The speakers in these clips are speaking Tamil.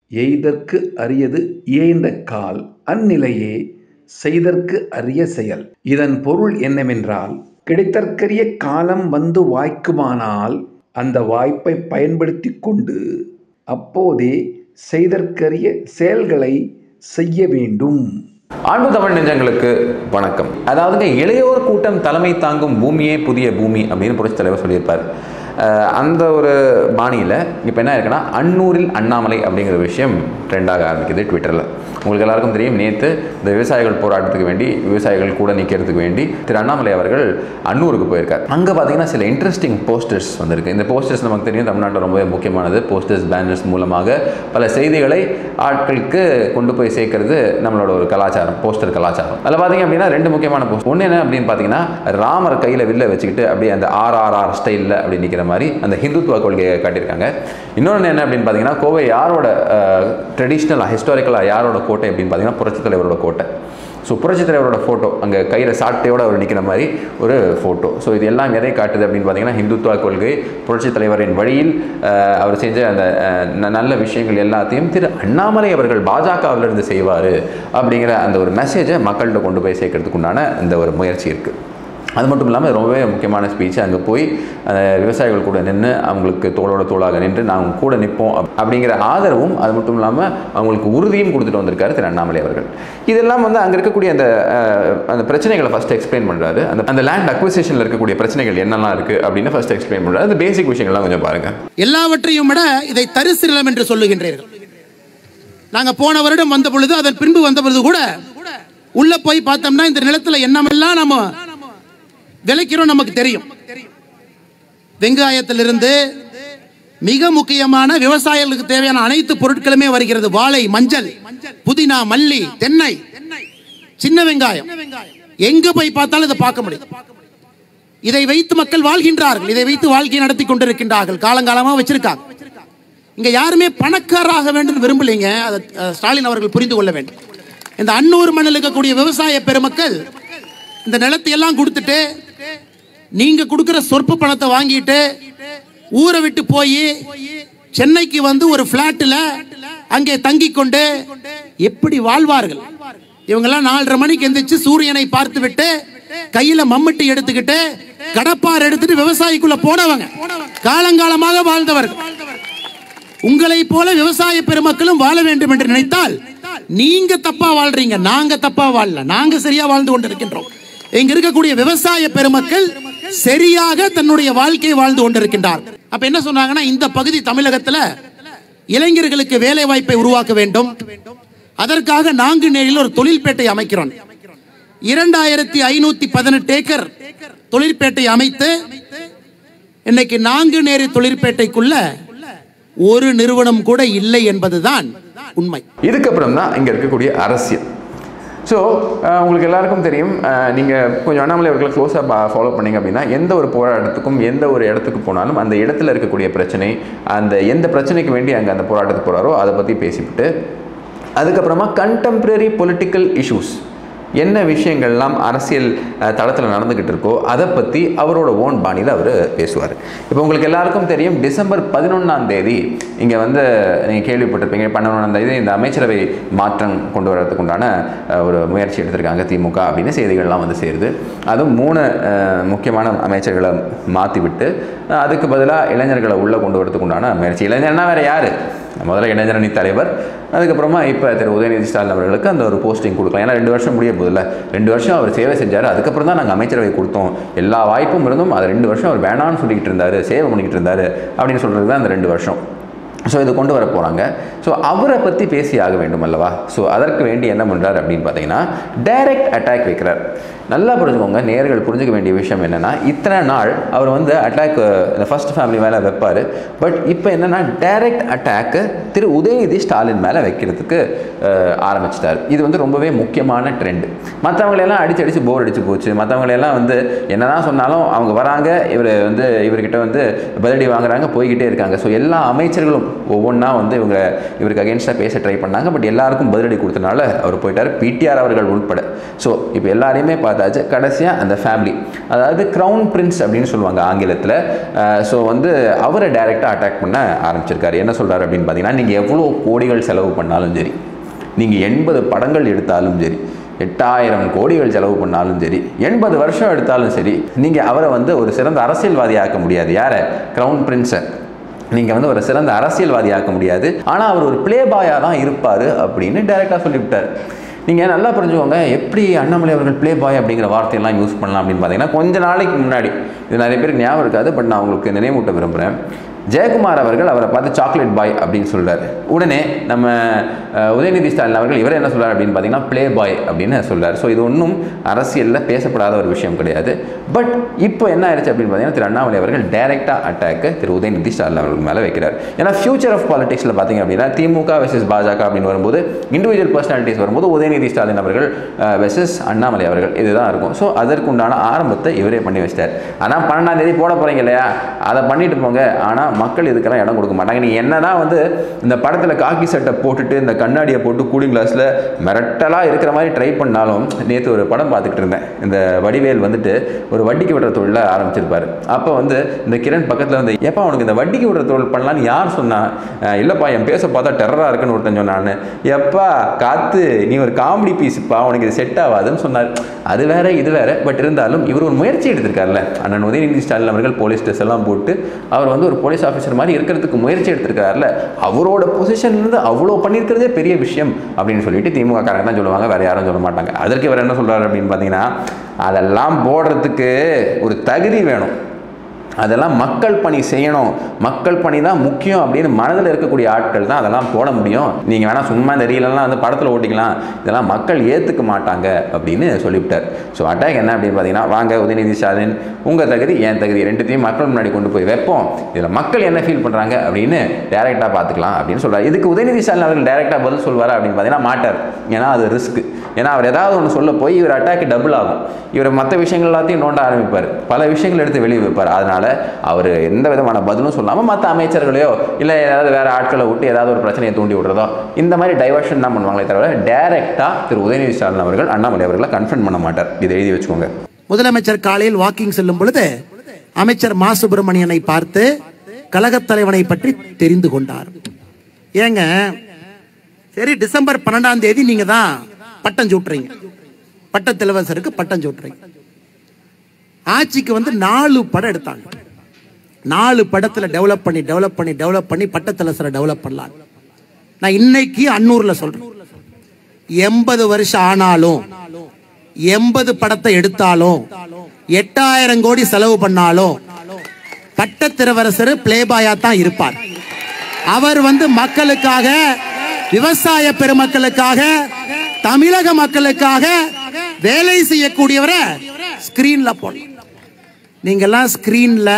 எய்தற்கு அரியது இயைந்த கால் அந்நிலையே செய்தற்கு அரிய செயல் இதன் பொருள் என்னவென்றால் கிடைத்தற்கரிய காலம் வந்து வாய்க்குமானால் அந்த வாய்ப்பை பயன்படுத்தி கொண்டு அப்போதே செய்தற்கரிய செயல்களை செய்ய வேண்டும் அன்பு தமிழ் நெஞ்சங்களுக்கு வணக்கம் அதாவதுங்க இளையோர் கூட்டம் தலைமை தாங்கும் பூமியே புதிய பூமி அப்படின்னு புரட்சி தலைவர் சொல்லியிருப்பார் அஹ் அந்த ஒரு பாணியில் இப்போ என்ன இருக்குன்னா அன்னூரில் அண்ணாமலை அப்படிங்கிற விஷயம் ட்ரெண்டாக ஆரம்பிக்குது ட்விட்டரில் உங்களுக்கு எல்லாருக்கும் தெரியும் நேற்று இந்த விவசாயிகள் போராட்டத்துக்கு வேண்டி விவசாயிகள் கூட நிற்கிறதுக்கு வேண்டி திரு அண்ணாமலை அவர்கள் அன்னூருக்கு போயிருக்கார் அங்கே பார்த்தீங்கன்னா சில இன்ட்ரெஸ்டிங் போஸ்டர்ஸ் வந்திருக்கு இந்த போஸ்டர்ஸ் நமக்கு தெரியும் தமிழ்நாட்டில் ரொம்பவே முக்கியமானது போஸ்டர்ஸ் பேனர்ஸ் மூலமாக பல செய்திகளை ஆட்களுக்கு கொண்டு போய் சேர்க்கறது நம்மளோட ஒரு கலாச்சாரம் போஸ்டர் கலாச்சாரம் அதில் பார்த்தீங்க அப்படின்னா ரெண்டு முக்கியமான போஸ்ட் ஒன்று என்ன அப்படின்னு பார்த்தீங்கன்னா ராமர் கையில் வில்ல வச்சுக்கிட்டு அப்படியே அந்த ஆர்ஆர்ஆர் ஸ்டைலில் அப்படி நிற்கிற மாதிரி அந்த ஹிந்துத்துவ கொள்கையை காட்டியிருக்காங்க இன்னொன்று என்ன அப்படின்னு பார்த்தீங்கன்னா கோவை யாரோட ட்ரெடிஷ்னலாக ஹிஸ்டாரிக்கலாக யாரோட கோட்டை அப்படின்னு பார்த்தீங்கன்னா புரட்சித் தலைவரோட கோட்டை ஸோ புரட்சித் தலைவரோட ஃபோட்டோ அங்கே கையில் சாட்டையோடு அவர் நிற்கிற மாதிரி ஒரு ஃபோட்டோ ஸோ இது எல்லாம் எதை காட்டுது அப்படின்னு பார்த்தீங்கன்னா ஹிந்துத்துவ கொள்கை புரட்சித் தலைவரின் வழியில் அஹ், அவர் செஞ்ச அந்த அஹ், ந- நல்ல விஷயங்கள் எல்லாத்தையும் திரு அண்ணாமலை அவர்கள் பாஜகவிலிருந்து செய்வார் அப்படிங்கிற அந்த ஒரு மெசேஜை மக்கள்கிட்ட கொண்டு போய் சேர்க்கறதுக்கு உண்டான இந்த ஒரு முயற்சி இருக்குது அது மட்டும் இல்லாமல் ரொம்பவே முக்கியமான ஸ்பீச் அங்கே போய் அந்த விவசாயிகள் கூட நின்று அவங்களுக்கு தோளோட தோளாக நின்று நாங்கள் கூட நிற்போம் அப்- அப்படிங்கிற ஆதரவும் அது மட்டும் இல்லாமல் அவங்களுக்கு உறுதியும் கொடுத்துட்டு வந்திருக்காரு திரு அண்ணாமலை அவர்கள் இதெல்லாம் வந்து அங்கே இருக்கக்கூடிய அந்த அஹ், அந்த பிரச்சனைகளை ஃபஸ்ட் எக்ஸ்பிளைன் பண்ணுறாரு அந்த அந்த லேண்ட் அக்விசேஷனில் இருக்கக்கூடிய பிரச்சனைகள் என்னெல்லாம் இருக்குது அப்படின்னு ஃபஸ்ட் எக்ஸ்பிளைன் பண்ணுறாரு அந்த பேசிக் விஷயங்கள்லாம் கொஞ்சம் பாருங்கள் எல்லாவற்றையும் விட இதை தரிசு நிலம் என்று சொல்லுகின்றீர்கள் நாங்க போன வருடம் வந்த பொழுது அதன் பின்பு வந்த பொழுது கூட உள்ள போய் பார்த்தோம்னா இந்த நிலத்துல என்னமெல்லாம் நம்ம விளைக்கிறோம் நமக்கு தெரியும் வெங்காயத்திலிருந்து மிக முக்கியமான விவசாயிகளுக்கு தேவையான அனைத்து பொருட்களுமே வருகிறது வாழை மஞ்சள் புதினா மல்லி தென்னை சின்ன வெங்காயம் எங்க போய் பார்த்தாலும் இதை பார்க்க முடியும் இதை வைத்து மக்கள் வாழ்கின்றார்கள் இதை வைத்து வாழ்க்கை நடத்தி கொண்டிருக்கின்றார்கள் காலங்காலமா வச்சிருக்காங்க இங்க யாருமே பணக்காராக வேண்டும் விரும்பலைங்க அதை அஹ், ஸ்டாலின் அவர்கள் புரிந்து கொள்ள வேண்டும் இந்த அன்னூர் மண்ணில் இருக்கக்கூடிய விவசாய பெருமக்கள் இந்த நிலத்தை எல்லாம் கொடுத்துட்டு நீங்க கொடுக்கிற சொற்ப பணத்தை வாங்கிட்டு ஊரை விட்டு போய் சென்னைக்கு வந்து ஒரு பிளாட்ல அங்கே தங்கி கொண்டு எப்படி வாழ்வார்கள் இவங்கெல்லாம் நாலரை மணிக்கு எந்திரிச்சு சூரியனை பார்த்து விட்டு கையில மம்மட்டி எடுத்துக்கிட்டு கடப்பார் எடுத்துட்டு விவசாயிக்குள்ள போனவங்க காலங்காலமாக வாழ்ந்தவர்கள் உங்களை போல விவசாய பெருமக்களும் வாழ வேண்டும் என்று நினைத்தால் நீங்க தப்பா வாழ்றீங்க நாங்க தப்பா வாழல நாங்க சரியா வாழ்ந்து கொண்டிருக்கின்றோம் இங்க இருக்கக்கூடிய விவசாய பெருமக்கள் சரியாக தன்னுடைய வாழ்க்கையை வாழ்ந்து கொண்டிருக்கின்றார் அப்ப என்ன சொன்னாங்கன்னா இந்த பகுதி தமிழகத்துல இளைஞர்களுக்கு வேலை வாய்ப்பை உருவாக்க வேண்டும் அதற்காக நாங்குநேரில் ஒரு தொழில்பேட்டை அமைக்கிறோம் இரண்டாயிரத்தி ஐநூத்தி பதினெட்டு ஏக்கர் தொழிற்பேட்டை அமைத்து இன்னைக்கு நாங்குநேரி தொழிற்பேட்டைக்குள்ள ஒரு நிறுவனம் கூட இல்லை என்பதுதான் உண்மை இதுக்கப்புறம் தான் இங்கே இருக்கக்கூடிய அரசியல் ஸோ உங்களுக்கு எல்லாருக்கும் தெரியும் நீங்கள் கொஞ்சம் அண்ணாமலை அவர்களை க்ளோஸாக ஃபாலோ பண்ணீங்க அப்படின்னா எந்த ஒரு போராட்டத்துக்கும் எந்த ஒரு இடத்துக்கு போனாலும் அந்த இடத்துல இருக்கக்கூடிய பிரச்சனை அந்த எந்த பிரச்சனைக்கு வேண்டி அங்கே அந்த போராட்டத்துக்கு போகிறாரோ அதை பற்றி பேசிவிட்டு அதுக்கப்புறமா கண்டெம்ப்ரரி பொலிட்டிக்கல் இஷ்யூஸ் என்ன விஷயங்கள்லாம் அரசியல் தளத்தில் நடந்துக்கிட்டு இருக்கோ அதை பற்றி அவரோட ஓன் பாணியில் அவர் பேசுவார் இப்போ உங்களுக்கு எல்லாருக்கும் தெரியும் டிசம்பர் பதினொன்றாம் தேதி இங்கே வந்து நீங்கள் கேள்விப்பட்டிருப்பீங்க பதினொன்றாம் தேதி இந்த அமைச்சரவை மாற்றம் கொண்டு வரதுக்கு உண்டான அஹ், ஒரு முயற்சி எடுத்திருக்காங்க திமுக அப்படின்னு செய்திகள்லாம் வந்து சேருது அதுவும் மூணு அஹ், முக்கியமான அமைச்சர்களை மாற்றி விட்டு அஹ், அதுக்கு பதிலாக இளைஞர்களை உள்ளே கொண்டு வரதுக்கு உண்டான முயற்சி இளைஞர்னா வேறு யார் முதல்ல இளைஞரணி தலைவர் அதுக்கப்புறமா இப்போ திரு உதயநிதி ஸ்டாலின் அவர்களுக்கு அந்த ஒரு போஸ்டிங் கொடுக்கலாம் ஏன்னா ரெண்டு வருஷம் முடிய போதில்ல ரெண்டு வருஷம் அவர் சேவை செஞ்சார் அதுக்கப்புறம் தான் நாங்கள் அமைச்சரவை கொடுத்தோம் எல்லா வாய்ப்பும் இருந்தும் அது ரெண்டு வருஷம் அவர் வேணான்னு சொல்லிக்கிட்டு இருந்தார் சேவை பண்ணிக்கிட்டு இருந்தார் அப்படின்னு சொல்கிறது தான் அந்த ரெண்டு வருஷம் ஸோ இது கொண்டு வர போகிறாங்க ஸோ அவரை பற்றி பேசி ஆக வேண்டும் அல்லவா ஸோ அதற்கு வேண்டி என்ன பண்ணுறாரு அப்படின்னு பார்த்தீங்கன்னா டைரக்ட் அட்டாக் வைக்கிறார் நல்லா புரிஞ்சுக்கோங்க நேர்கள் புரிஞ்சுக்க வேண்டிய விஷயம் என்னென்னா இத்தனை நாள் அவர் வந்து அட்டாக் இந்த ஃபர்ஸ்ட் ஃபேமிலி மேலே வைப்பார் பட் இப்போ என்னென்னா டைரக்ட் அட்டாக்கு திரு உதயநிதி ஸ்டாலின் மேலே வைக்கிறதுக்கு அஹ், ஆரம்பிச்சிட்டார் இது வந்து ரொம்பவே முக்கியமான ட்ரெண்ட் மற்றவங்களெல்லாம் அடிச்சு அடிச்சு போர் அடிச்சு போச்சு மற்றவங்களெல்லாம் வந்து என்னதான் சொன்னாலும் அவங்க வராங்க இவர் வந்து இவர்கிட்ட வந்து பதிலடி வாங்குறாங்க போய்கிட்டே இருக்காங்க ஸோ எல்லா அமைச்சர்களும் ஒவ்வொன்றா வந்து இவங்க இவருக்கு அகேன்ஸ்டாக பேச ட்ரை பண்ணாங்க பட் எல்லாருக்கும் பதிலடி கொடுத்தனால அவர் போயிட்டார் பிடிஆர் அவர்கள் உட்பட ஸோ இப்போ எல்லாரையுமே பார்த்தாச்சு கடைசியாக அந்த ஃபேமிலி அதாவது க்ரௌன் பிரின்ஸ் அப்படின்னு சொல்லுவாங்க ஆங்கிலத்தில் ஸோ வந்து அவரை டைரெக்டாக அட்டாக் பண்ண ஆரம்பிச்சிருக்காரு என்ன சொல்கிறாரு அப்படின்னு பார்த்தீங்கன்னா நீங்கள் எவ்வளோ கோடிகள் செலவு பண்ணாலும் சரி நீங்கள் எண்பது படங்கள் எடுத்தாலும் சரி எட்டாயிரம் கோடிகள் செலவு பண்ணாலும் சரி எண்பது வருஷம் எடுத்தாலும் சரி நீங்கள் அவரை வந்து ஒரு சிறந்த அரசியல்வாதி ஆக்க முடியாது யாரை க்ரௌன் பிரின்ஸை நீங்கள் வந்து ஒரு சிறந்த அரசியல்வாதி ஆக்க முடியாது ஆனால் அவர் ஒரு ப்ளே பாயாக தான் இருப்பார் அப்படின்னு டைரெக்டாக சொல்லிவிட்டார் நீங்கள் நல்லா புரிஞ்சுக்கோங்க எப்படி அண்ணாமலை அவர்கள் ப்ளே பாய் அப்படிங்கிற வார்த்தையெல்லாம் யூஸ் பண்ணலாம் அப்படின்னு பார்த்தீங்கன்னா கொஞ்ச நாளைக்கு முன்னாடி இது நிறைய பேருக்கு ஞாபகம் இருக்காது பட் நான் உங்களுக்கு நினைவூட்ட விரும்புகிறேன் ஜெயக்குமார் அவர்கள் அவரை பார்த்து சாக்லேட் பாய் அப்படின்னு சொல்றாரு உடனே நம்ம அஹ், உதயநிதி ஸ்டாலின் அவர்கள் இவர் என்ன சொல்றாரு அப்படின்னு பார்த்தீங்கன்னா ப்ளே பாய் அப்படின்னு சொல்றாரு ஸோ இது ஒன்றும் அரசியலில் பேசப்படாத ஒரு விஷயம் கிடையாது பட் இப்போ என்ன ஆயிடுச்சு அப்படின்னு பார்த்தீங்கன்னா திரு அண்ணாமலை அவர்கள் டைரெக்டாக அட்டாக்கு திரு உதயநிதி ஸ்டாலின் அவர்கள் மேலே வைக்கிறார் ஏன்னா ஃபியூச்சர் ஆஃப் பாலிடிக்ஸில் பார்த்தீங்க அப்படின்னா திமுக வெர்சஸ் பாஜக அப்படின்னு வரும்போது இண்டிவிஜுவல் பர்சனாலிட்டிஸ் வரும்போது உதயநிதி ஸ்டாலின் அவர்கள் வெர்சஸ் அண்ணாமலை அவர்கள் இதுதான் இருக்கும் ஸோ அதற்குண்டான ஆரம்பத்தை இவரே பண்ணி வச்சிட்டார் ஆனால் பன்னெண்டாம் தேதி போட போறீங்க இல்லையா அதை பண்ணிட்டு போங்க ஆனால் மக்கள் இதுக்கெல்லாம் இடம் கொடுக்க மாட்டாங்க நீ என்னதான் வந்து இந்த படத்தில் காக்கி சட்டை போட்டுட்டு இந்த கண்ணாடியை போட்டு கூலிங் கிளாஸில் மிரட்டலாக இருக்கிற மாதிரி ட்ரை பண்ணாலும் நேற்று ஒரு படம் பார்த்துக்கிட்டு இருந்தேன் இந்த வடிவேல் வந்துட்டு ஒரு வட்டிக்கு விடுற தொழில ஆரம்பிச்சிருப்பாரு அப்போ வந்து இந்த கிரண் பக்கத்தில் வந்து ஏப்பா உனக்கு இந்த வட்டிக்கு விடுற தொழில் பண்ணலான்னு யார் சொன்னா "அஹ், இல்லைப்பா என் பேச பார்த்தா டெரராக இருக்குன்னு ஒருத்தன் சொன்னான்னு எப்பா காத்து நீ ஒரு காமெடி பீஸ்ப்பா உனக்கு இது செட் ஆகாதுன்னு சொன்னார் அது வேற இது வேற பட் இருந்தாலும் இவர் ஒரு முயற்சி எடுத்திருக்காருல்ல அண்ணன் உதயநிதி ஸ்டாலின் அவர்கள் போலீஸ் ட்ரெஸ் எல்லாம் போட்டு அவர் வந்து ஒரு போலீஸ் ஆஃபீஸர் மாதிரி இருக்கிறதுக்கு முயற்சி எடுத்திருக்காருல்ல அவரோட பொசிஷன்லேருந்து அவ்வளோ பண்ணியிருக்கிறதே பெரிய விஷயம் அப்படின்னு சொல்லிட்டு திமுக காரங்க தான் சொல்லுவாங்க வேற யாரும் சொல்ல மாட்டாங்க அதற்கு இவர் என்ன சொல்றாரு அப்படின்னு பார்த்தீங்கன்னா அதெல்லாம் போடுறதுக்கு ஒரு தகுதி வேணும் அதெல்லாம் மக்கள் பணி செய்யணும் மக்கள் பணி தான் முக்கியம் அப்படின்னு மனதில் இருக்கக்கூடிய ஆட்கள் தான் அதெல்லாம் போட முடியும் நீங்கள் வேணால் சும்மா இந்த ரீலெல்லாம் வந்து படத்தில் ஓட்டிக்கலாம் இதெல்லாம் மக்கள் ஏற்றுக்க மாட்டாங்க அப்படின்னு சொல்லிவிட்டார் ஸோ அட்டாக் என்ன அப்படின்னு பார்த்தீங்கன்னா வாங்க உதயநிதி ஸ்டாலின் உங்கள் தகுதி என் தகுதி ரெண்டுத்தையும் மக்கள் முன்னாடி கொண்டு போய் வைப்போம் இதில் மக்கள் என்ன ஃபீல் பண்ணுறாங்க அப்படின்னு டேரெக்டாக பார்த்துக்கலாம் அப்படின்னு சொல்கிறார் இதுக்கு உதயநிதி ஸ்டாலின் அவர்கள் டேரெக்டாக பதில் சொல்வார் அப்படின்னு பார்த்தீங்கன்னா மாட்டார் ஏன்னா அது ரிஸ்க் ஏன்னா அவர் ஏதாவது ஒன்று சொல்ல போய் இவர் அட்டாக் டபுள் ஆகும் இவர் மற்ற விஷயங்கள் எல்லாத்தையும் நோண்ட ஆரம்பிப்பார் பல விஷயங்கள் எடுத்து வெளியே வைப்பார் அதனால அவர் எந்த விதமான பதிலும் சொல்லாமல் மற்ற அமைச்சர்களையோ இல்லை ஏதாவது வேற ஆட்களை விட்டு ஏதாவது ஒரு பிரச்சனையை தூண்டி விடுறதோ இந்த மாதிரி டைவர்ஷன் தான் பண்ணுவாங்களே தவிர டைரக்டாக திரு உதயநிதி ஸ்டாலின் அவர்கள் அண்ணாமலை அவர்களை கன்ஃபர்ம் பண்ண மாட்டார் இதை எழுதி வச்சுக்கோங்க முதலமைச்சர் காலையில் வாக்கிங் செல்லும் பொழுது அமைச்சர் மா சுப்பிரமணியனை பார்த்து கழகத் தலைவனை பற்றி தெரிந்து கொண்டார் ஏங்க சரி டிசம்பர் பன்னெண்டாம் தேதி நீங்க தான் பட்டம் சூட்டுறீங்க பட்டத்திலவசருக்கு பட்டம் சூட்டுறீங்க ஆட்சிக்கு வந்து நாலு படம் எடுத்தாங்க நாலு படத்துல டெவலப் பண்ணி டெவலப் பண்ணி டெவலப் பண்ணி பட்டத்திலவசரை டெவலப் பண்ணலாம் நான் இன்னைக்கு அன்னூர்ல சொல்றேன் எண்பது வருஷம் ஆனாலும் எண்பது படத்தை எடுத்தாலும் எட்டாயிரம் கோடி செலவு பண்ணாலும் பட்டத்திரவரசர் பிளேபாயா தான் இருப்பார் அவர் வந்து மக்களுக்காக விவசாய பெருமக்களுக்காக தமிழக மக்களுக்காக வேலை செய்யக்கூடியவரை ஸ்கிரீன்ல போடலாம் நீங்கெல்லாம் ஸ்கிரீன்ல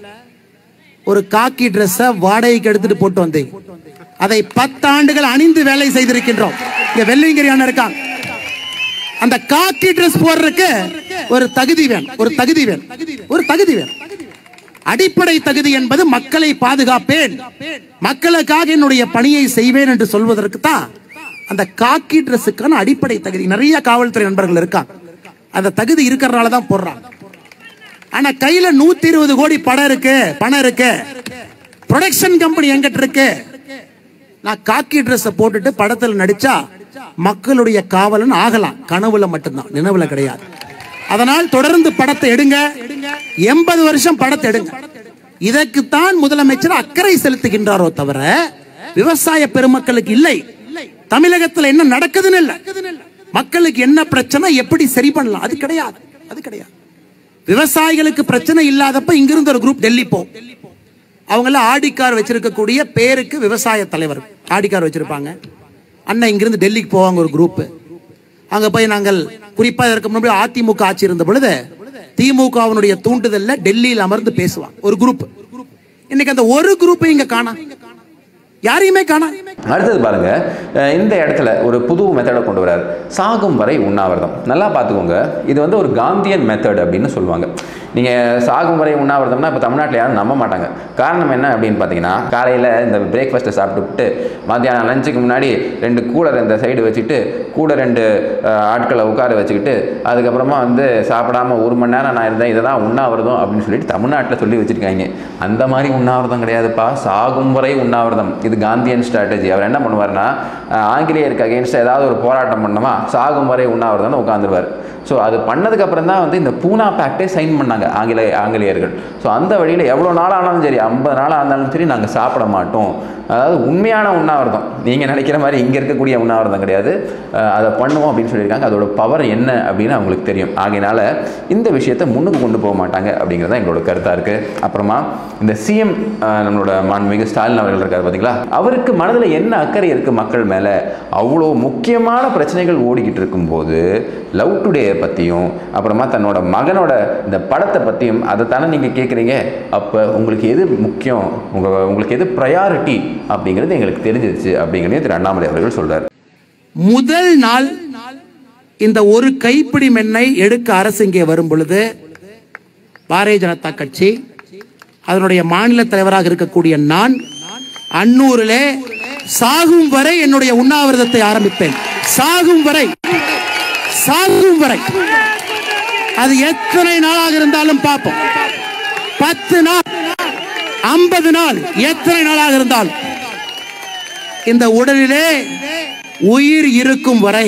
ஒரு காக்கி ட்ரெஸ்ஸை வாடகைக்கு எடுத்துட்டு போட்டு வந்தீங்க அதை பத்தாண்டுகள் அணிந்து வேலை செய்திருக்கின்றோம் இங்க வெள்ளிங்கிரி அண்ணன் இருக்காங்க அந்த காக்கி ட்ரெஸ் போடுறதுக்கு ஒரு தகுதி வேணும் ஒரு தகுதி வேணும் ஒரு தகுதி வேணும் அடிப்படை தகுதி என்பது மக்களை பாதுகாப்பேன் மக்களுக்காக என்னுடைய பணியை செய்வேன் என்று சொல்வதற்கு தான் அந்த காக்கி ட்ரெஸ்ஸுக்கான அடிப்படை தகுதி நிறைய காவல்துறை நண்பர்கள் இருக்காங்க அந்த தகுதி இருக்கிறனால தான் போடுறாங்க ஆனா கையில நூத்தி இருபது கோடி படம் இருக்கு பணம் இருக்கு ப்ரொடக்ஷன் கம்பெனி எங்கிட்ட இருக்கு நான் காக்கி ட்ரெஸ் போட்டுட்டு படத்துல நடிச்சா மக்களுடைய காவலன் ஆகலாம் கனவுல மட்டும்தான் நினைவுல கிடையாது அதனால் தொடர்ந்து படத்தை எடுங்க எண்பது வருஷம் படத்தை எடுங்க இதற்குத்தான் முதலமைச்சர் அக்கறை செலுத்துகின்றாரோ தவிர விவசாய பெருமக்களுக்கு இல்லை தமிழகத்துல என்ன நடக்குதுன்னு இல்ல மக்களுக்கு என்ன பிரச்சனை எப்படி சரி பண்ணலாம் அது கிடையாது அது கிடையாது விவசாயிகளுக்கு பிரச்சனை இல்லாதப்ப இங்கிருந்து ஒரு குரூப் டெல்லி போ அவங்கள ஆடி கார் வச்சிருக்கக்கூடிய பேருக்கு விவசாய தலைவர் ஆடி கார் வச்சிருப்பாங்க அண்ணன் இங்கிருந்து டெல்லிக்கு போவாங்க ஒரு குரூப் அங்க போய் நாங்கள் குறிப்பா இதற்கு முன்னாடி அதிமுக ஆட்சி இருந்த பொழுது திமுகவினுடைய தூண்டுதல்ல டெல்லியில் அமர்ந்து பேசுவாங்க ஒரு குரூப் இன்னைக்கு அந்த ஒரு குரூப்பை இங்க காணா யாரையுமே காணா அடுத்தது பாருங்க அஹ் இந்த இடத்துல ஒரு புது மெத்தடை கொண்டு வரார் சாகும் வரை உண்ணாவிரதம் நல்லா பார்த்துக்கோங்க இது வந்து ஒரு காந்தியன் மெத்தட் அப்படின்னு சொல்லுவாங்க நீங்கள் சாகும் வரை உண்ணாவிரதம்னா இப்போ தமிழ்நாட்டில் யாரும் நம்ப மாட்டாங்க காரணம் என்ன அப்படின்னு பார்த்தீங்கன்னா காலையில் இந்த பிரேக்ஃபாஸ்ட்டை சாப்பிட்டுவிட்டு மத்தியானம் லஞ்சுக்கு முன்னாடி ரெண்டு கூலர் இந்த சைடு வச்சுக்கிட்டு கூட ரெண்டு அஹ், ஆட்களை உட்கார வச்சுக்கிட்டு அதுக்கப்புறமா வந்து சாப்பிடாம ஒரு மணி நேரம் நான் இருந்தேன் இதை தான் உண்ணாவிரதம் அப்படின்னு சொல்லிட்டு தமிழ்நாட்டில் சொல்லி வச்சுருக்காங்க அந்த மாதிரி உண்ணாவிரதம் கிடையாதுப்பா சாகும் வரை உண்ணாவிரதம் இது காந்தியன் ஸ்ட்ராட்டஜி அவர் என்ன பண்ணுவார்னா அஹ், ஆங்கிலேயருக்கு அகேன்ஸ்ட் ஏதாவது ஒரு போராட்டம் பண்ணோமா சாகும் வரை உண்ணாவிரதம்னு உட்காந்துருவார் ஸோ அது பண்ணதுக்கு அப்புறம் தான் வந்து இந்த பூனா பேக்டே சைன் பண்ணாங்க ஆங்கில ஆங்கிலேயர்கள் ஸோ அந்த வழியில் எவ்வளோ நாள் ஆனாலும் சரி ஐம்பது நாள் ஆனாலும் சரி நாங்கள் சாப்பிட மாட்டோம் அதாவது உண்மையான உண்ணாவிரதம் நீங்கள் நினைக்கிற மாதிரி இங்கே இருக்கக்கூடிய உண்ணாவிரதம் கிடையாது அஹ் அதை பண்ணுவோம் அப்படின்னு சொல்லியிருக்காங்க அதோட பவர் என்ன அப்படின்னு அவங்களுக்கு தெரியும் ஆகையினால இந்த விஷயத்தை முன்னுக்கு கொண்டு போக மாட்டாங்க அப்படிங்கிறது தான் எங்களோட கருத்தாக இருக்குது அப்புறமா இந்த சிஎம் நம்மளோட மாண்புமிகு ஸ்டாலின் அவர்கள் இருக்கார் பார்த்தீங்களா அவருக்கு மனதில் என்ன அக்கறை இருக்குது மக்கள் மேலே அவ்வளோ முக்கியமான பிரச்சனைகள் ஓடிக்கிட்டு இருக்கும்போது லவ் டுடே பற்றியும் அப்புறமா தன்னோட மகனோட இந்த படத்தை பற்றியும் அதை தானே நீங்கள் கேட்குறீங்க அப்போ உங்களுக்கு எது முக்கியம் உங்கள் உங்களுக்கு எது ப்ரையாரிட்டி அப்படிங்கிறது எங்களுக்கு தெரிஞ்சிருச்சு அப்படிங்கிறதையும் திரு அண்ணாமலை அவர்கள் சொல்கிறார் முதல் நாள் இந்த ஒரு கைப்பிடி மென்னை எடுக்க அரசு இங்கே வரும் பொழுது பாரதிய ஜனதா கட்சி அதனுடைய மாநில தலைவராக இருக்கக்கூடிய நான் அன்னூரிலே சாகும் வரை என்னுடைய உண்ணாவிரதத்தை ஆரம்பிப்பேன் சாகும் வரை சாகும் வரை அது எத்தனை நாளாக இருந்தாலும் பார்ப்போம் பத்து நாள் ஐம்பது நாள் எத்தனை நாளாக இருந்தாலும் இந்த உடலிலே உயிர் இருக்கும் வரை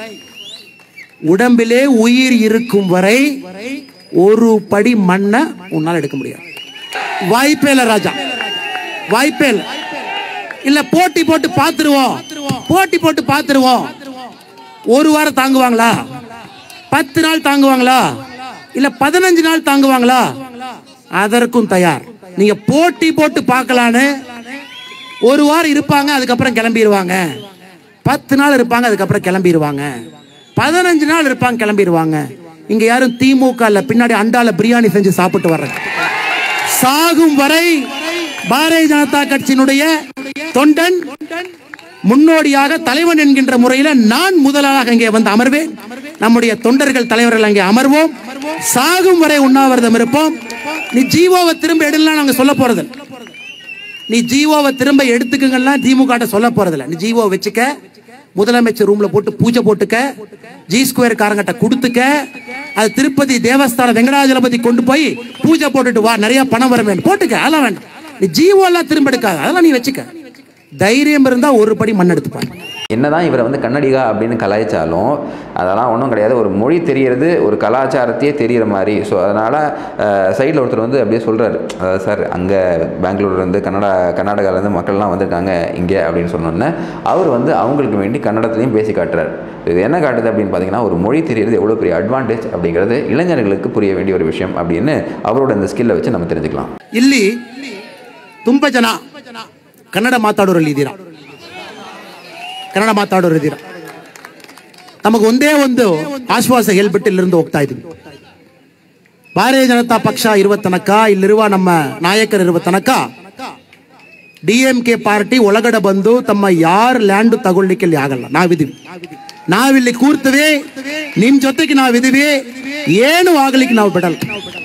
உடம்பிலே உயிர் இருக்கும் வரை ஒரு படி மண்ணை உன்னால் எடுக்க முடியாது வாய்ப்பே இல்ல ராஜா வாய்ப்பே இல்ல இல்ல போட்டி போட்டு பார்த்துருவோம் போட்டி போட்டு பார்த்துருவோம் ஒரு வாரம் தாங்குவாங்களா பத்து நாள் தாங்குவாங்களா இல்ல பதினஞ்சு நாள் தாங்குவாங்களா அதற்கும் தயார் நீங்க போட்டி போட்டு பார்க்கலான்னு ஒரு வாரம் இருப்பாங்க அதுக்கப்புறம் கிளம்பிடுவாங்க பத்து நாள் இருப்பாங்க அதுக்கப்புறம் கிளம்பிடுவாங்க பதினஞ்சு நாள் இருப்பாங்க கிளம்பிடுவாங்க இங்க யாரும் திமுக இல்ல பின்னாடி அண்டால பிரியாணி செஞ்சு சாப்பிட்டு வர்றாங்க சாகும் வரை பாரதிய ஜனதா கட்சியினுடைய தொண்டன் முன்னோடியாக தலைவன் என்கின்ற முறையில நான் முதலாளாக இங்கே வந்து அமர்வேன் நம்முடைய தொண்டர்கள் தலைவர்கள் அங்கே அமர்வோம் சாகும் வரை உண்ணாவிரதம் இருப்போம் நீ ஜீவோவை திரும்ப எடுலாம் நாங்க சொல்ல போறது இல்ல. நீ ஜீவோவை திரும்ப எடுத்துக்கங்கலாம் திமுக சொல்ல போறதில்ல நீ ஜீவோ வச்சுக்க முதலமைச்சர் ரூம்ல போட்டு பூஜை போட்டுக்க ஜி ஸ்கொயர் காரங்கிட்ட கொடுத்துக்க அது திருப்பதி தேவஸ்தான வெங்கடாஜலபதி கொண்டு போய் பூஜை போட்டுட்டு வா நிறைய பணம் வர வேண்டும் போட்டுக்க அதெல்லாம் வேண்டாம் நீ ஜீவோ எல்லாம் திரும்ப எடுக்காத அதெல்லாம் நீ வச்சுக்க தைரியம் இருந்தா ஒரு படி மண் எடுத்துப்பாங்க என்னதான் இவரை வந்து கன்னடிகா அப்படின்னு கலாய்ச்சாலும் அதெல்லாம் ஒன்றும் கிடையாது ஒரு மொழி தெரியறது ஒரு கலாச்சாரத்தையே தெரியிற மாதிரி ஸோ அதனால் சைடில் ஒருத்தர் வந்து அப்படியே சொல்கிறாரு அதாவது சார் அங்கே பெங்களூர்லேருந்து கன்னடா கர்நாடகாலேருந்து மக்கள்லாம் வந்திருக்காங்க இங்கே அப்படின்னு சொன்னோன்னே அவர் வந்து அவங்களுக்கு வேண்டி கன்னடத்துலையும் பேசி காட்டுறாரு இது என்ன காட்டுது அப்படின்னு பார்த்தீங்கன்னா ஒரு மொழி தெரியறது எவ்வளோ பெரிய அட்வான்டேஜ் அப்படிங்கிறது இளைஞர்களுக்கு புரிய வேண்டிய ஒரு விஷயம் அப்படின்னு அவரோட இந்த ஸ்கில்லை வச்சு நம்ம தெரிஞ்சுக்கலாம் ಇಲ್ಲಿ ತುಂಬ ಜನ ಕನ್ನಡ ಮಾತಾಡೋರಲ್ಲಿ ಇದ್ದೀರಾ ಕನ್ನಡ ಮಾತಾಡೋರು ಇದ್ದೀರಾ ನಮಗೆ ಒಂದೇ ಒಂದು ಆಶ್ವಾಸ ಹೇಳ್ಬಿಟ್ಟು ಇಲ್ಲಿಂದ ಹೋಗ್ತಾ ಇದೀವಿ ಭಾರತೀಯ ಜನತಾ ಪಕ್ಷ ಇರುವ ತನಕ ಇಲ್ಲಿರುವ ನಮ್ಮ ನಾಯಕರಿರುವ ತನಕ ಡಿ ಎಂ ಕೆ ಪಾರ್ಟಿ ಒಳಗಡೆ ಬಂದು ತಮ್ಮ ಯಾರ ಲ್ಯಾಂಡ್ ತಗೊಳ್ಳಿಕ್ಕೆ ಇಲ್ಲಿ ಆಗಲ್ಲ ನಾವಿದೀವಿ ನಾವಿಲ್ಲಿ ಕೂರ್ತೀವಿ ನಿಮ್ ಜೊತೆಗೆ ನಾವಿದೀವಿ ಏನು ಆಗ್ಲಿಕ್ಕೆ ನಾವು ಬಿಡಲ್ಲ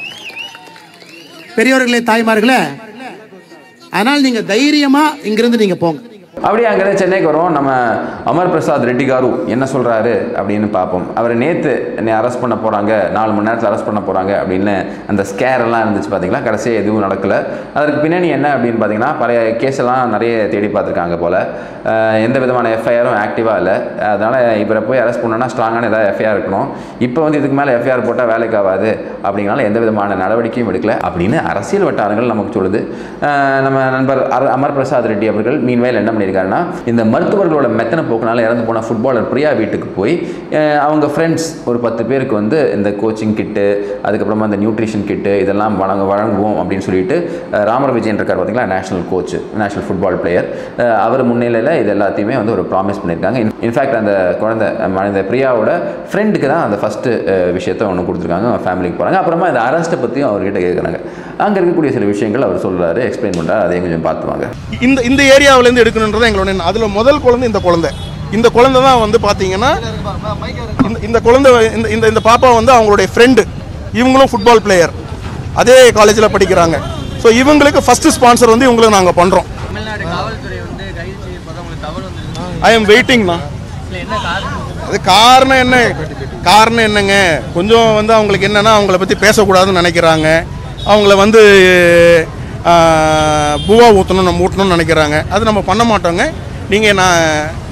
பெரியவர்களே தாய்மார்களே அதனால் நீங்க தைரியமா இங்கிருந்து நீங்க போங்க அப்படியே அங்கேருந்து சென்னைக்கு வரோம் நம்ம அமர் பிரசாத் ரெட்டி காரு என்ன சொல்கிறாரு அப்படின்னு பார்ப்போம் அவர் நேற்று என்னை அரெஸ்ட் பண்ண போகிறாங்க நாலு மணி நேரத்தில் அரெஸ்ட் பண்ண போகிறாங்க அப்படின்னு அந்த ஸ்கேர் எல்லாம் இருந்துச்சு பார்த்தீங்களா கடைசியாக எதுவும் நடக்கலை அதற்கு பின்னணி என்ன அப்படின்னு பார்த்தீங்கன்னா பழைய கேஸ் எல்லாம் நிறைய தேடி பார்த்துருக்காங்க போல் அஹ் எந்த விதமான எஃப்ஐஆரும் ஆக்டிவாக இல்லை அதனால் இவரை போய் அரெஸ்ட் பண்ணோன்னா ஸ்ட்ராங்கான ஏதாவது எஃப்ஐஆர் இருக்கணும் இப்போ வந்து இதுக்கு மேலே எஃப்ஐஆர் போட்டால் வேலைக்கு ஆகாது அப்படிங்கனால எந்த விதமான நடவடிக்கையும் எடுக்கல அப்படின்னு அரசியல் வட்டாரங்கள் நமக்கு சொல்லுது அஹ் நம்ம நண்பர் அர- அமர் பிரசாத் ரெட்டி அவர்கள் மீன்வேல் என்ன பண்ணியிருக்காருன்னா இந்த மருத்துவர்களோட மெத்தனை போக்குனால இறந்து போன ஃபுட்பாலர் பிரியா வீட்டுக்கு போய் அஹ் அவங்க ஃப்ரெண்ட்ஸ் ஒரு பத்து பேருக்கு வந்து இந்த கோச்சிங் கிட்டு அதுக்கப்புறமா இந்த நியூட்ரிஷன் கிட்டு இதெல்லாம் வழங்க வழங்குவோம் அப்படின்னு சொல்லிட்டு அஹ் ராமர் விஜயன் இருக்கார் பார்த்தீங்களா national coach national football player அவர் முன்னிலையில் இது எல்லாத்தையுமே வந்து ஒரு ப்ராமிஸ் பண்ணியிருக்காங்க இன்ஃபேக்ட் அந்த குழந்தை அஹ் இந்த பிரியாவோட ஃப்ரெண்டுக்கு தான் அந்த ஃபஸ்ட்டு விஷயத்த ஒன்று கொடுத்துருக்காங்க அவங்க ஃபேமிலிக்கு போகிறாங்க அப்புறமா இந்த அரெஸ்ட்டை பற்றியும் அவர்கிட்ட கேட்குறாங்க அங்கே இருக்கக்கூடிய சில விஷயங்கள் அவர் சொல்கிறாரு எக்ஸ்பிளைன் பண்ணுறாரு அதையும் கொஞ்சம் பார்த்து வாங்க இந்த இந்த ஏரியாவிலேருந்து எடுக்கணுன்றது எங்களோட எண்ணம். அதுல முதல் குழந்தை இந்த குழந்தை இந்த குழந்தை தான் வந்து பார்த்தீங்கன்னா இந்த இந்த குழந்தை இந்த இந்த இந்த பாப்பா வந்து அவங்களுடைய ஃப்ரெண்டு இவங்களும் ஃபுட்பால் பிளேயர் அதே காலேஜில் படிக்கிறாங்க ஸோ இவங்களுக்கு ஃபர்ஸ்ட் ஸ்பான்சர் வந்து இவங்களுக்கு நாங்கள் பண்ணுறோம் தமிழ்நாடு காவல்துறை வந்து கைது செய்யப்போது உங்களுக்கு தவறு வந்து ஐ எம் வெயிட்டிங்ண்ணா இல்லை என்ன காரணம் அது காரணம் என்ன காரணம் என்னங்க கொஞ்சம் வந்து அவங்களுக்கு என்னன்னா அவங்கள பற்றி பேசக்கூடாதுன்னு நினைக்கிறாங்க அவங்கள வந்து ஆஹ், பூவா ஊற்றணும் நம்ம ஊட்டணும்னு நினைக்கிறாங்க அது நம்ம பண்ண மாட்டோங்க நீங்கள் நான்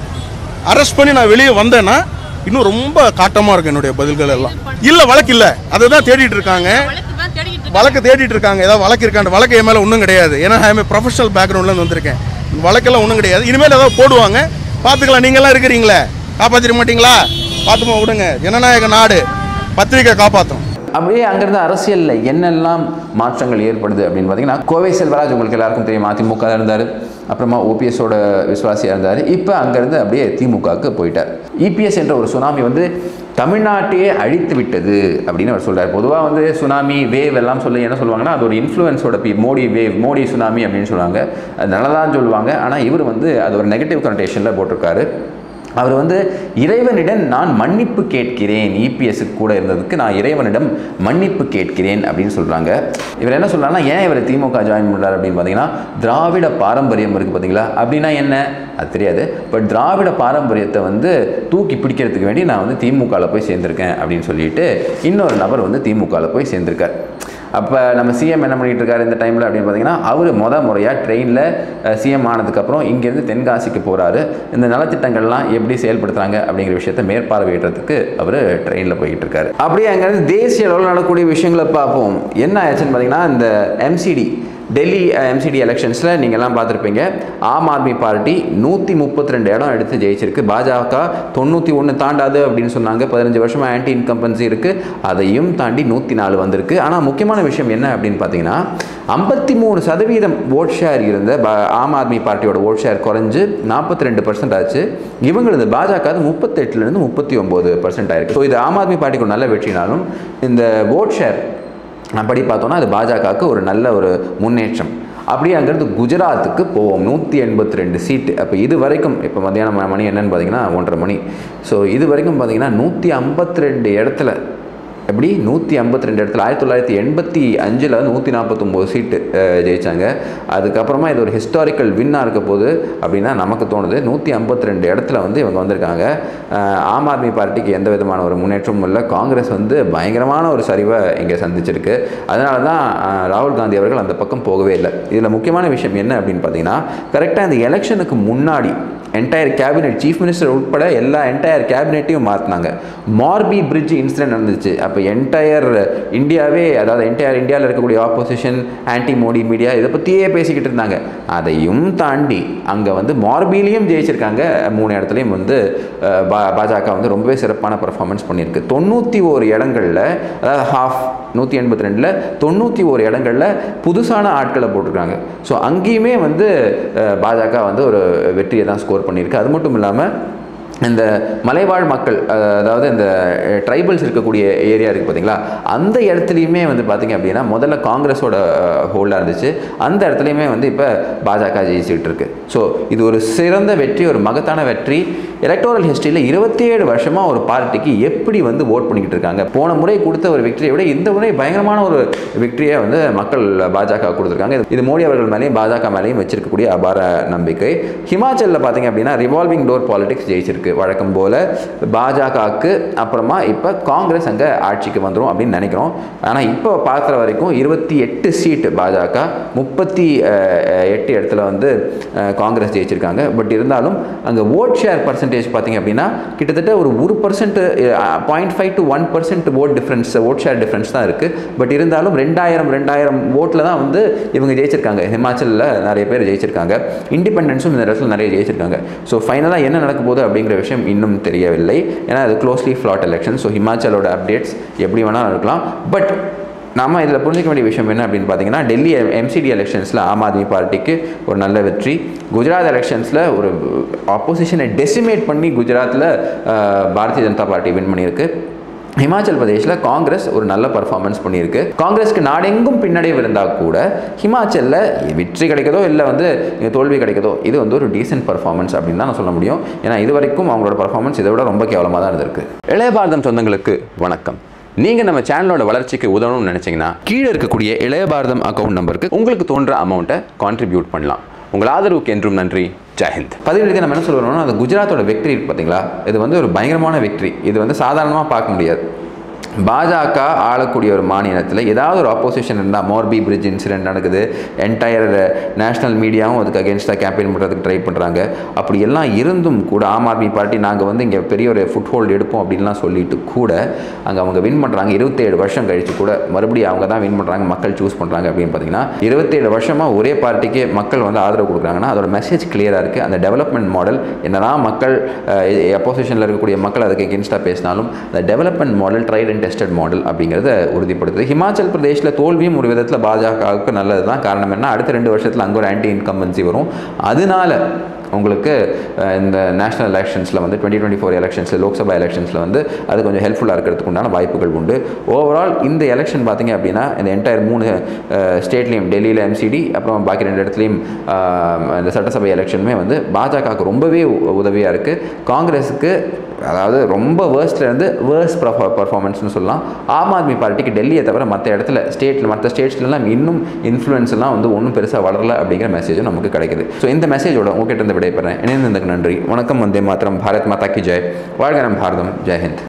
அரெஸ்ட் பண்ணி நான் வெளியே வந்தேன்னா இன்னும் ரொம்ப காட்டமாக இருக்கும் என்னுடைய பதில்கள் எல்லாம் இல்லை வழக்கு இல்லை அதை தான் தேடிட்டு இருக்காங்க வழக்கு தான் தேடிட்டு வழக்கு தேடிட்டு இருக்காங்க ஏதாவது வழக்கு இருக்காண்டு வழக்கு என் மேலே ஒன்றும் கிடையாது ஏன்னா ஐஎம் ப்ரொஃபஷனல் பேக்ரவுண்ட்லேருந்து வந்திருக்கேன் வழக்கெல்லாம் ஒன்றும் கிடையாது இனிமேல் ஏதாவது போடுவாங்க பார்த்துக்கலாம் நீங்களாம் இருக்கிறீங்களே காப்பாற்றிட மாட்டீங்களா பார்த்துமா விடுங்க ஜனநாயக நாடு பத்திரிக்கை காப்பாற்றும் அப்படியே அங்கிருந்து அரசியலில் என்னெல்லாம் மாற்றங்கள் ஏற்படுது அப்படின்னு பார்த்தீங்கன்னா கோவை செல்வராஜ் உங்களுக்கு எல்லாருக்கும் தெரியும் அதிமுக இருந்தார் அப்புறமா ஓபிஎஸோட விசுவாசியாக இருந்தார் இப்போ அங்கேருந்து அப்படியே திமுகவுக்கு போயிட்டார் இபிஎஸ் என்ற ஒரு சுனாமி வந்து தமிழ்நாட்டையே அழித்து விட்டது அப்படின்னு அவர் சொல்றார் பொதுவாக வந்து சுனாமி வேவ் எல்லாம் சொல்லி என்ன சொல்லுவாங்கன்னா அது ஒரு இன்ஃப்ளூயன்ஸோட பி மோடி வேவ் மோடி சுனாமி அப்படின்னு சொல்லுவாங்க அது நல்லதான் சொல்லுவாங்க ஆனால் இவர் வந்து அது ஒரு நெகட்டிவ் கனோட்டேஷனில் போட்டிருக்காரு அவர் வந்து இறைவனிடம் நான் மன்னிப்பு கேட்கிறேன் இபிஎஸ்க்கு கூட இருந்ததுக்கு நான் இறைவனிடம் மன்னிப்பு கேட்கிறேன் அப்படின்னு சொல்கிறாங்க இவர் என்ன சொல்றாருன்னா ஏன் இவர் திமுக ஜாயின் பண்ணுறாரு அப்படின்னு பார்த்தீங்கன்னா திராவிட பாரம்பரியம் இருக்குது பார்த்தீங்களா அப்படின்னா என்ன அது தெரியாது பட் திராவிட பாரம்பரியத்தை வந்து தூக்கி பிடிக்கிறதுக்கு வேண்டி நான் வந்து திமுகவில் போய் சேர்ந்திருக்கேன் அப்படின்னு சொல்லிட்டு இன்னொரு நபர் வந்து திமுகவில் போய் சேர்ந்திருக்கார் அப்போ நம்ம சிஎம் என்ன பண்ணிட்டு இருக்காரு இந்த டைமில் அப்படின்னு பார்த்தீங்கன்னா அவர் முத முறையாக ட்ரெயினில் சிஎம் ஆனதுக்கப்புறம் இங்கேருந்து தென்காசிக்கு போகிறாரு இந்த நலத்திட்டங்கள்லாம் எப்படி செயல்படுத்துறாங்க அப்படிங்கிற விஷயத்தை மேற்பார்வையிடுறதுக்கு அவர் ட்ரெயினில் போயிட்டு இருக்காரு அப்படியே அங்கேருந்து தேசிய அளவில் நடக்கக்கூடிய விஷயங்களை பார்ப்போம் என்ன ஆச்சுன்னு பார்த்தீங்கன்னா இந்த எம்சிடி டெல்லி எம்சிடி எலெக்ஷன்ஸில் நீங்கள்லாம் பார்த்துருப்பீங்க ஆம் ஆத்மி பார்ட்டி நூற்றி முப்பத்தி ரெண்டு இடம் எடுத்து ஜெயிச்சிருக்கு பாஜக தொண்ணூற்றி ஒன்று தாண்டாது அப்படின்னு சொன்னாங்க பதினஞ்சு வருஷமாக ஆன்டி இன்கம்பன்சி இருக்குது அதையும் தாண்டி நூற்றி நாலு வந்திருக்கு ஆனால் முக்கியமான விஷயம் என்ன அப்படின்னு பார்த்தீங்கன்னா ஐம்பத்தி மூணு சதவீதம் ஓட் ஷேர் இருந்த ப- ஆம் ஆத்மி பார்ட்டியோட ஓட் ஷேர் குறைஞ்சு நாற்பத்தி ரெண்டு பர்சன்ட் ஆச்சு இவங்களது பாஜக முப்பத்தெட்டுலேருந்து முப்பத்தி ஒம்பது பர்சன்ட் ஆயிருக்கு ஸோ இது ஆம் ஆத்மி பார்ட்டிக்கு ஒரு நல்ல வெற்றினாலும் இந்த ஓட் ஷேர் அப்படி பார்த்தோன்னா அது பாஜகவுக்கு ஒரு நல்ல ஒரு முன்னேற்றம் அப்படியே அங்கேருந்து குஜராத்துக்கு போவோம் நூற்றி எண்பத்தி ரெண்டு சீட்டு அப்போ இது வரைக்கும் இப்போ மத்தியானம் ம- மணி என்னன்னு பார்த்தீங்கன்னா ஒன்றரை மணி ஸோ இது வரைக்கும் பார்த்தீங்கன்னா நூற்றி ஐம்பத்தி ரெண்டு இடத்துல எப்படி நூற்றி ஐம்பத்தி ரெண்டு இடத்துல ஆயிரத்தி தொள்ளாயிரத்தி எண்பத்தி அஞ்சில் நூற்றி நாற்பத்தொம்போது சீட்டு அஹ், ஜெயிச்சாங்க அதுக்கப்புறமா இது ஒரு ஹிஸ்டாரிக்கல் வின்னாக இருக்க போது அப்படின்னா நமக்கு தோணுது நூற்றி ஐம்பத்தி ரெண்டு இடத்துல வந்து இவங்க வந்திருக்காங்க அஹ், ஆம் ஆத்மி பார்ட்டிக்கு எந்த விதமான ஒரு முன்னேற்றமும் இல்லை காங்கிரஸ் வந்து பயங்கரமான ஒரு சரிவை இங்கே சந்திச்சிருக்கு அதனால தான் அஹ், ராகுல் காந்தி அவர்கள் அந்த பக்கம் போகவே இல்லை இதில் முக்கியமான விஷயம் என்ன அப்படின்னு பார்த்தீங்கன்னா கரெக்டாக இந்த எலெக்ஷனுக்கு முன்னாடி என்டையர் கேபினெட் சீஃப் மினிஸ்டர் உட்பட எல்லா என்டையர் கேபினெட்டையும் மாற்றினாங்க மார்பி பிரிட்ஜ் இன்சிடென்ட் நடந்துச்சு அப்போ என்டையர் இந்தியாவே அதாவது என்டையர் இந்தியாவில் இருக்கக்கூடிய ஆப்போசிஷன் ஆன்டி மோடி மீடியா இதை பற்றியே பேசிக்கிட்டு இருந்தாங்க அதையும் தாண்டி அங்கே வந்து மார்பிலையும் ஜெயிச்சிருக்காங்க மூணு இடத்துலையும் வந்து அஹ், பா பாஜக வந்து ரொம்பவே சிறப்பான பர்ஃபார்மன்ஸ் பண்ணியிருக்கு தொண்ணூற்றி ஒரு இடங்களில் அதாவது ஹாஃப் நூற்றி எண்பத்தி ரெண்டில் தொண்ணூற்றி ஒரு இடங்களில் புதுசான ஆட்களை போட்டிருக்காங்க ஸோ அங்கேயுமே வந்து அஹ், பாஜக வந்து ஒரு வெற்றியை தான் ஸ்கோர் பண்ணியிருக்கு அது மட்டும் இல்லாமல் இந்த மலைவாழ் மக்கள் அஹ், அதாவது இந்த ட்ரைபல்ஸ் இருக்கக்கூடிய ஏரியா இருக்குது பார்த்தீங்களா அந்த இடத்துலையுமே வந்து பார்த்தீங்க அப்படின்னா முதல்ல காங்கிரஸோட ஹோல்டாக இருந்துச்சு அந்த இடத்துலையுமே வந்து இப்போ பாஜக ஜெயிச்சுக்கிட்டு இருக்கு ஸோ இது ஒரு சிறந்த வெற்றி ஒரு மகத்தான வெற்றி எலக்டோரல் ஹிஸ்ட்ரியில் இருபத்தி ஏழு வருஷமாக ஒரு பார்ட்டிக்கு எப்படி வந்து ஓட் பண்ணிக்கிட்டு இருக்காங்க போன முறை கொடுத்த ஒரு வெற்றியை விட இந்த முறை பயங்கரமான ஒரு வெற்றியை வந்து மக்கள் பாஜக கொடுத்துருக்காங்க இது- இது மோடி அவர்கள் மேலேயும் பாஜக மேலேயும் வச்சிருக்கக்கூடிய அபார நம்பிக்கை ஹிமாச்சலில் பார்த்தீங்க அப்படின்னா ரிவால்விங் டோர் பாலிடிக்ஸ் ஜெயிச்சிருக்கு வழக்கம் போல் பாஜகவுக்கு அப்புறமா இப்போ காங்கிரஸ் அங்கே ஆட்சிக்கு வந்துடும் அப்படின்னு நினைக்கிறோம் ஆனால் இப்போ பார்க்குற வரைக்கும் இருபத்தி எட்டு சீட்டு பாஜக முப்பத்தி அஹ், எட்டு இடத்துல வந்து அஹ், காங்கிரஸ் ஜெயிச்சிருக்காங்க பட் இருந்தாலும் அங்கே ஓட் ஷேர் பர்சன்டேஜ் பார்த்தீங்க அப்படின்னா கிட்டத்தட்ட ஒரு ஒரு percent point five to one percent vote difference vote share difference தான் இருக்குது பட் இருந்தாலும் ரெண்டாயிரம் ரெண்டாயிரம் ஓட்டில் தான் வந்து இவங்க ஜெயிச்சிருக்காங்க ஹிமாச்சலில் நிறைய பேர் ஜெயிச்சிருக்காங்க இண்டிபெண்டன்ஸும் இந்த இடத்துல நிறைய ஜெயிச்சிருக்காங்க ஸோ ஃபைனலாக என்ன நடக்க போகுது அப்படிங்கிற விஷயம் இன்னும் தெரியவில்லை ஏன்னா அது க்ளோஸ்லி ஃப்ளாட் எலெக்ஷன் ஸோ ஹிமாச்சலோட அப்டேட்ஸ் எப்படி வேணாலும் இருக்கலாம் பட் நாம இதில் புரிஞ்சிக்க வேண்டிய விஷயம் என்ன அப்படின்னு பார்த்தீங்கன்னா டெல்லி எம்சிடி எலெக்ஷன்ஸில் ஆம் ஆத்மி பார்ட்டிக்கு ஒரு நல்ல வெற்றி குஜராத் எலெக்ஷன்ஸில் ஒரு ஆப்போசிஷனை டெசிமேட் பண்ணி குஜராத்தில் பாரதிய ஜனதா பார்ட்டி வின் பண்ணியிருக்கு ஹிமாச்சல் பிரதேஷில் காங்கிரஸ் ஒரு நல்ல பர்ஃபார்மன்ஸ் பண்ணியிருக்கு காங்கிரஸ்க்கு நாடெங்கும் பின்னடைவு இருந்தால் கூட ஹிமாச்சலில் வெற்றி கிடைக்கதோ இல்லை வந்து இங்க தோல்வி கிடைக்கதோ இது வந்து ஒரு டீசென்ட் பர்ஃபார்மன்ஸ் அப்படின்னு தான் நான் சொல்ல முடியும் ஏன்னா இது வரைக்கும் அவங்களோட பர்ஃபார்மன்ஸ் இதை விட ரொம்ப கேவலமாக தான் இருந்திருக்கு இளைய பாரதம் சொந்தங்களுக்கு வணக்கம் நீங்கள் நம்ம சேனலோட வளர்ச்சிக்கு உதவணும்னு நினச்சிங்கன்னா கீழே இருக்கக்கூடிய இளைய பாரதம் அக்கௌண்ட் நம்பருக்கு உங்களுக்கு தோன்ற அமௌண்ட்டை கான்ட்ரிபியூட் பண்ணலாம் உங்கள் ஆதரவுக்கு என்றும் நன்றி ஜெயஹிந்த் பதினெட்டு நம்ம என்ன சொல்கிறோம்னா அது குஜராத்தோட வெற்றி இருக்கு பார்த்தீங்களா இது வந்து ஒரு பயங்கரமான வெற்றி இது வந்து சாதாரணமாக பார்க்க முடியாது பாஜக ஆளக்கூடிய ஒரு மாநிலத்தில் ஏதாவது ஒரு ஆப்போசிஷன் இருந்தால் மோர்பி பிரிட்ஜ் இன்சிடென்ட் நடக்குது என்டையர் நேஷனல் மீடியாவும் அதுக்கு அகேன்ஸ்டாக கேம்பெயின் பண்ணுறதுக்கு ட்ரை பண்ணுறாங்க அப்படி எல்லாம் இருந்தும் கூட ஆம் ஆத்மி பார்ட்டி நாங்கள் வந்து இங்கே பெரிய ஒரு ஃபுட் ஹோல்டு எடுப்போம் அப்படின்லாம் சொல்லிட்டு கூட அங்கே அவங்க வின் பண்ணுறாங்க இருபத்தேழு வருஷம் கழித்து கூட மறுபடியும் அவங்க தான் வின் பண்ணுறாங்க மக்கள் சூஸ் பண்ணுறாங்க அப்படின்னு பார்த்தீங்கன்னா இருபத்தேழு வருஷமாக ஒரே பார்ட்டிக்கு மக்கள் வந்து ஆதரவு கொடுக்குறாங்கன்னா அதோட மெசேஜ் கிளியராக இருக்குது அந்த டெவலப்மெண்ட் மாடல் என்னதான் மக்கள் அப்போசிஷனில் இருக்கக்கூடிய மக்கள் அதுக்கு எகென்ஸ்டாக பேசினாலும் அந்த development model tried and tested model அப்படிங்கிறத உறுதிப்படுத்துது ஹிமாச்சல் பிரதேஷில் தோல்வியும் ஒரு விதத்தில் பாஜகவுக்கு நல்லது தான் காரணம் என்ன அடுத்த ரெண்டு வருஷத்தில் அங்கே ஒரு ஆன்டி இன்கம்பன்சி வரும் அதனால உங்களுக்கு அஹ், இந்த நேஷனல் எலெக்ஷன்ஸில் வந்து டுவெண்ட்டி டுவெண்ட்டி ஃபோர் எலெக்ஷன்ஸில் லோக்சபா எலெக்ஷன்ஸில் வந்து அது கொஞ்சம் ஹெல்ப்ஃபுல்லாக இருக்கிறதுக்கு உண்டான வாய்ப்புகள் உண்டு ஓவரால் இந்த எலெக்ஷன் பார்த்தீங்க அப்படின்னா இந்த என்டையர் மூணு ஸ்டேட்லேயும் டெல்லியில் எம்சிடி அப்புறம் பாக்கி ரெண்டு இடத்துலையும் அஹ், இந்த சட்டசபை எலெக்ஷனுமே வந்து பாஜகவுக்கு ரொம்பவே உதவியாக இருக்குது காங்கிரஸுக்கு அதாவது ரொம்ப வேர்ஸ்ட்லேருந்து வேர்ஸ் பர்ஃபார்மன்ஸ்னு சொல்லலாம் ஆம் ஆத்மி பார்ட்டிக்கு டெல்லியை தவிர மற்ற இடத்துல ஸ்டேட்டில் மற்ற ஸ்டேட்ஸ்லாம் இன்னும் இன்ஃப்ளூயன்ஸ் எல்லாம் வந்து ஒன்றும் பெருசாக வளரல அப்படிங்கிற மெசேஜும் நமக்கு கிடைக்குது ஸோ இந்த மெசேஜோட உங்ககிட்ட இருந்து விடைபெறேன் இணைந்ததுக்கு நன்றி வணக்கம் வந்தே மாத்திரம் பாரத் மாதா கி ஜெய் வாழ்க நம் பாரதம் ஜெய் ஹிந்த்